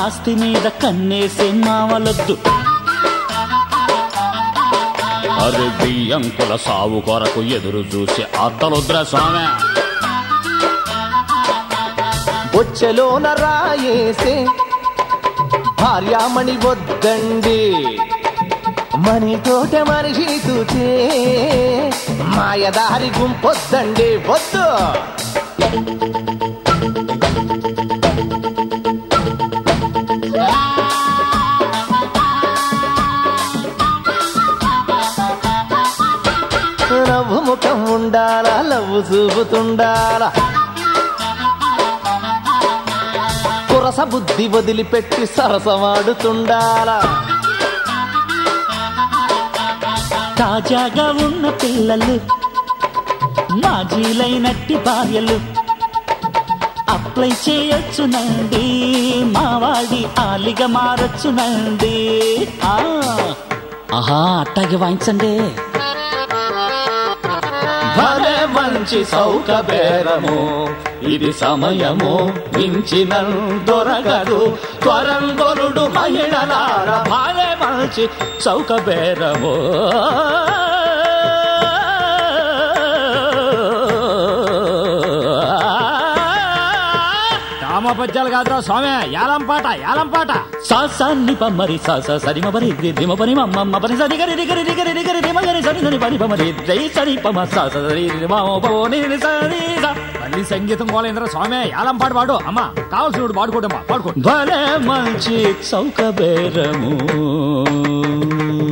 ఆస్తి మీద కన్నేసే మామలొద్దు అరే బియ్యంకుల సావు కొరకు ఎదురు చూసే అత్తలుద్ర స్వామి బొచ్చెలోన రాయేసే భార్యామణి వద్దండి మణి తోట మనిషి తూచే మాయదారి గుంపొద్దండి వద్దు నవ్వు ముఖం ఉండాలా లవ్వు చూపుతుండాలా కురస బుద్ధి వదిలిపెట్టి సరసమాడుతుండాలా తాజాగా ఉన్న పిల్లలు మాజీలైనట్టి భార్యలు అప్లై చేయొచ్చునండి మావాడి ఆలిగా మారొచ్చునండి ఆ, ఆహా అట్టాగి వాయించండి భలే మంచి సౌక బేరము ఇది సమయము మించిన దొరగదు త్వరంగొరుడు మహిళలార బాలే మంచి చౌక బేరము రామపద్యాలు కాదురా స్వామి యాలం పాట యాలం పాట సాసాన్ని పమ్మరి సాస సరి మబరి రిమ పని మమ్మ పని సరి గరి రిగరి రిగరి రిగరి రిమ గరి సరి సరి పని పమరి రై సరి పమ సాస సరి రిమ ఓ పో ని ని సరి స. మళ్ళీ సంగీతం గోలేంద్ర స్వామి యాలం పాట పాడు అమ్మా కావాల్సిన పాడుకోటమ్మా పాడుకో భలే మంచి చౌక బేరము